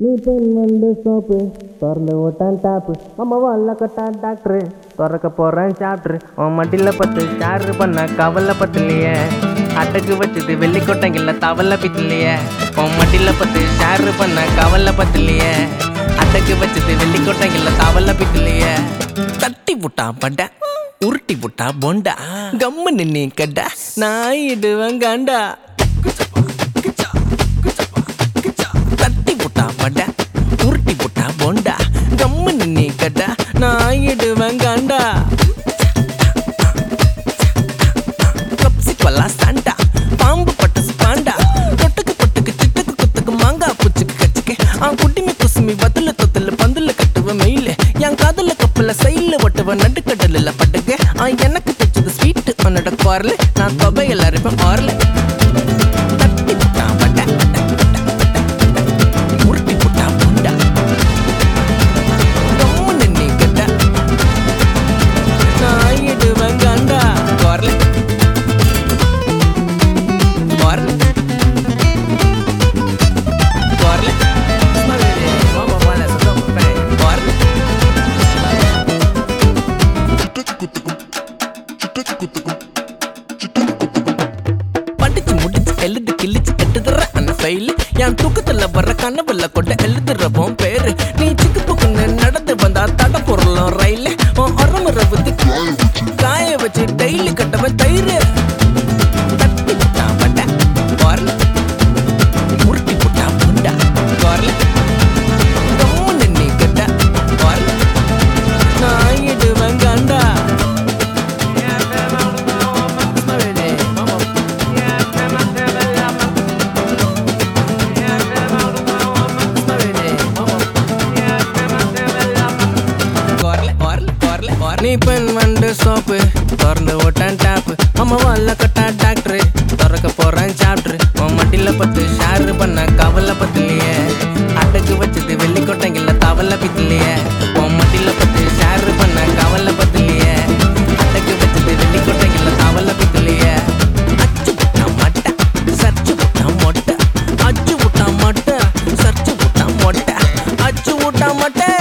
நீ பெண் வந்து சோப்பு திறந்து விட்டான் டாப்பு அம்மா வல்ல கட்டா டாக்டரு திறக்க போறேன் சாப்டர் உன் மட்டில பத்து ஷாரு பண்ண கவலை பத்தலையே அட்டக்கு வச்சது வெள்ளிக்கொட்டைங்கல்ல தவலை பித்தலையே உன் மட்டில பத்து ஷாரு பண்ண கவலை பத்தலையே அட்டக்கு வச்சது வெள்ளிக்கொட்டைங்கல்ல தவலை பித்தலையே தட்டி விட்டா பண்ட உருட்டி விட்டா பொண்டா கம்மு நின்னி கட்டா நான் இடுவேன் காண்டா தட்டி புட்டா பட உருட்டி புட்டா போண்டா கம்மு நின்னி கட்டா நான் இடுவேன் காண்டா கப்சி கொல்லா சாண்டா பாம்பு பட்டசு பாண்டா தொட்டுக்கு பொட்டுக்கு சிட்டுக்கு குத்துக்கு மாங்காய் பூச்சுக்கு கச்சுக்கு ஆ குட்டிமி குசுமி பத்துல தொத்துல பந்துல கட்டுவ மெயில என் காதல கப்பல சைல ஒட்டுவ நடுக்கடல்ல பட்டுக்கு ஆ எனக்கு தைச்சது ஸ்வீட் உன்னோட குரல் நான் தொகையில் அரைப்பேன் ஆர்ல தட்டி புட்டா பட்ட உருட்டி புட்டா புண்டா கம்முன்னு நீ கட்ட நான் இடுவேன் காண்டா குரல் குரல் குரல் மாமா மாலை சுத்தம் குரல் படிச்சு முடிச்சு எழுது கிழிச்சு கட்டுதுற அந்த ஃபைல் என் தூக்கத்துல வர்ற கனவுல கொண்ட எழுதுறவும் பேரு நீ சிக்கு புக்குன்னு நடந்து வந்தா தட பொருளும் ரயில் உன் அரமுறை புத்தி காய வச்சு டெய்லி கட்டவன் தயிர் தட்டி புட்டா பட்ட குரல் உருட்டி புட்டா புண்டா குரல் கம்முன்னு நீ கட்ட குரல் நான் இடுவேன் காண்டா நீ பெண் வந்து சோப்பு திறந்து ஓட்டான் டாப்பு அம்மா வல்ல கட்டா டாக்டரு திறக்க போறேன் சாப்டர் உன் மட்டில பத்து ஷாரு பண்ண கவலை பத்தலையே அடக்கு வச்சது வெள்ளிக்கொட்டைங்கல்ல தவலை பித்தலையே உன் மட்டில பத்து ஷாரு பண்ண கவலை பத்தலையே அடக்கு வச்சது வெள்ளிக்கொட்டைங்கல்ல தவலை பித்தலையே அச்சு புட்டா மட்டை சர்ச்சு புட்டா மொட்டை அச்சு புட்டா மட்டை சர்ச்சு புட்டா மொட்டை அச்சு புட்டா மட்டை